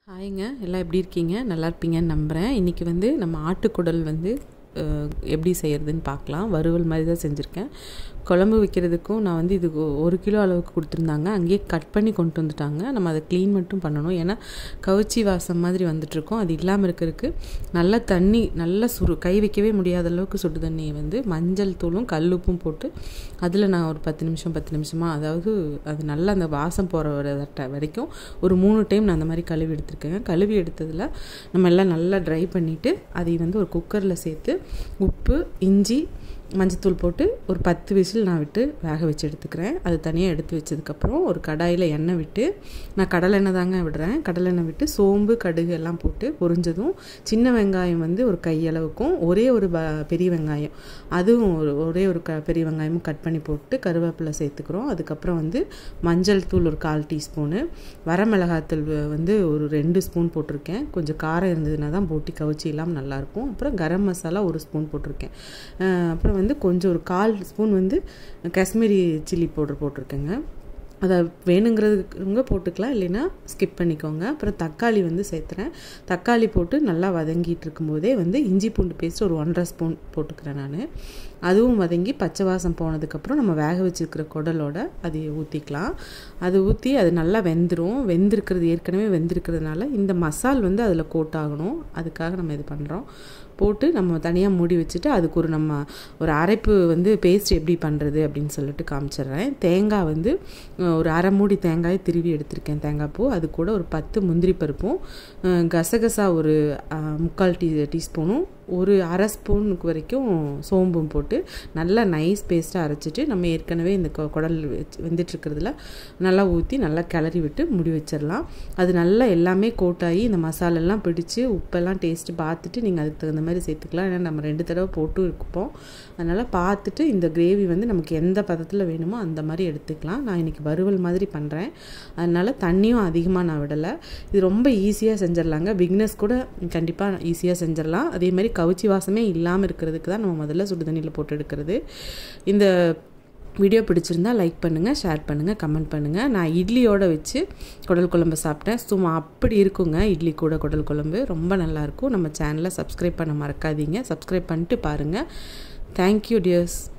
ஹாய்ங்க எல்லாம் எப்படி இருக்கீங்க நல்லா இருப்பீங்கன்னு நம்புகிறேன் இன்றைக்கி வந்து நம்ம ஆட்டுக்குடல் வந்து அஹ், எப்படி செய்கிறதுன்னு பார்க்கலாம் வறுவல் மாதிரி தான் செஞ்சுருக்கேன் குழம்பு வைக்கிறதுக்கும் நான் வந்து இது ஒ- ஒரு கிலோ அளவுக்கு கொடுத்துருந்தாங்க அங்கேயே கட் பண்ணி கொண்டு வந்துட்டாங்க நம்ம அதை க்ளீன் மட்டும் பண்ணணும் ஏன்னா கவுச்சி வாசம் மாதிரி வந்துட்டுருக்கோம் அது இல்லாமல் இருக்கிறதுக்கு நல்ல தண்ணி நல்ல சுரு கை வைக்கவே முடியாத அளவுக்கு சுடு தண்ணியை வந்து மஞ்சள் தூளும் கல்லுப்பும் போட்டு அதில் நான் ஒரு பத்து நிமிஷம் பத்து நிமிஷமாக அதாவது அது நல்லா அந்த வாசம் போகிற வர வரைக்கும் ஒரு மூணு டைம் நான் அந்த மாதிரி கழுவி எடுத்திருக்கேன் கழுவி எடுத்ததில் நம்ம எல்லாம் நல்லா ட்ரை பண்ணிவிட்டு அதை வந்து ஒரு குக்கரில் சேர்த்து உப்பு இஞ்சி மஞ்சத்தூள் போட்டு ஒரு பத்து விசில் நான் விட்டு வேக வச்சு எடுத்துக்கிறேன் அது தனியாக எடுத்து வச்சதுக்கப்புறம் ஒரு கடாயில் எண்ணெய் விட்டு நான் கடலெண்ணெய் தாங்க விடுறேன் கடலெண்ணெய் விட்டு சோம்பு கடுகு எல்லாம் போட்டு பொரிஞ்சதும் சின்ன வெங்காயம் வந்து ஒரு கையளவுக்கும் ஒரே ஒரு ப- பெரிய வெங்காயம் அதுவும் ஒரு ஒரே ஒரு க பெரிய வெங்காயமும் கட் பண்ணி போட்டு கருவேப்பிலை சேர்த்துக்கிறோம் அதுக்கப்புறம் வந்து மஞ்சள் தூள் ஒரு கால் டீஸ்பூனு வரமிளகாத்தூள் வ- வந்து ஒரு ரெண்டு ஸ்பூன் போட்டிருக்கேன் கொஞ்சம் காரம் இருந்ததுன்னா தான் போட்டி கவுச்சி இல்லாமல் நல்லாயிருக்கும் அப்புறம் கரம் மசாலா ஒரு ஸ்பூன் போட்டிருக்கேன் அஹ் அப்புறம் வந்து கொஞ்சம் ஒரு கால் ஸ்பூன் வந்து காஷ்மீரி சில்லி பவுடர் போட்டிருக்கேங்க அதை வேணுங்கிறதுங்க போட்டுக்கலாம் இல்லைன்னா ஸ்கிப் பண்ணிக்கோங்க அப்புறம் தக்காளி வந்து சேர்த்துறேன் தக்காளி போட்டு நல்லா வதங்கிட்டு இருக்கும்போதே வந்து இஞ்சி பூண்டு பேஸ்ட் ஒரு ஒன்றரை ஸ்பூன் போட்டுக்கிறேன் நான் அதுவும் வதங்கி பச்சை வாசம் போனதுக்கப்புறம் நம்ம வேக வச்சுருக்கிற குடலோட அதை ஊற்றிக்கலாம் அது ஊற்றி அது நல்லா வெந்துடும் வெந்திருக்கிறது ஏற்கனவே வெந்திருக்கிறதுனால இந்த மசால் வந்து அதில் கோட் ஆகணும் அதுக்காக நம்ம இது பண்ணுறோம் போட்டு நம்ம தனியாக மூடி வச்சுட்டு அதுக்கு ஒரு நம்ம ஒரு அரைப்பு வந்து பேஸ்ட் எப்படி பண்ணுறது அப்படின்னு சொல்லிட்டு காமிச்சிடுறேன் தேங்காய் வந்து அஹ், ஒரு அரை மூடி தேங்காயை திருவி எடுத்திருக்கேன் தேங்காய் பூ அது கூட ஒரு பத்து முந்திரி பருப்பும் அஹ், கசகசா ஒரு அஹ், முக்கால் டீ டீஸ்பூனும் ஒரு அரை ஸ்பூனுக்கு வரைக்கும் சோம்பும் போட்டு நல்லா நைஸ் பேஸ்ட்டாக அரைச்சிட்டு நம்ம ஏற்கனவே இந்த கொ- குடல் வச்சு வெந்துட்டுருக்கிறதுல நல்லா ஊற்றி நல்லா கிளறி விட்டு முடி வச்சிடலாம் அது நல்லா எல்லாமே கோட்டாகி இந்த மசாலெல்லாம் பிடிச்சி உப்பெல்லாம் டேஸ்ட்டு பார்த்துட்டு நீங்கள் அதுக்கு தகுந்த மாதிரி சேர்த்துக்கலாம் ஏன்னா நம்ம ரெண்டு தடவை போட்டு இருப்போம் அதனால் பார்த்துட்டு இந்த கிரேவி வந்து நமக்கு எந்த பதத்தில் வேணுமோ அந்த மாதிரி எடுத்துக்கலாம் நான் இன்றைக்கி வறுவல் மாதிரி பண்ணுறேன் அதனால் தண்ணியும் அதிகமாக நான் விடலை இது ரொம்ப ஈஸியாக செஞ்சிடலாங்க பிக்னஸ் கூட கண்டிப்பாக ஈஸியாக செஞ்சிடலாம் அதே மாதிரி கவுச்சி வாசமே இல்லாமல் இருக்கிறதுக்கு தான் நம்ம முதல்ல சுடு தண்ணியில் போட்டு எடுக்கிறது இந்த வீடியோ பிடிச்சிருந்தா லைக் பண்ணுங்கள் ஷேர் பண்ணுங்கள் கமெண்ட் பண்ணுங்கள் நான் இட்லியோட வச்சு குடல் குழம்பு சாப்பிட்டேன் சும்மா அப்படி இருக்குங்க இட்லி கூட குடல் குழம்பு ரொம்ப நல்லாயிருக்கும் நம்ம சேனலை சப்ஸ்கிரைப் பண்ண மறக்காதீங்க சப்ஸ்கிரைப் பண்ணிட்டு பாருங்கள் தேங்க்யூ டியர்ஸ்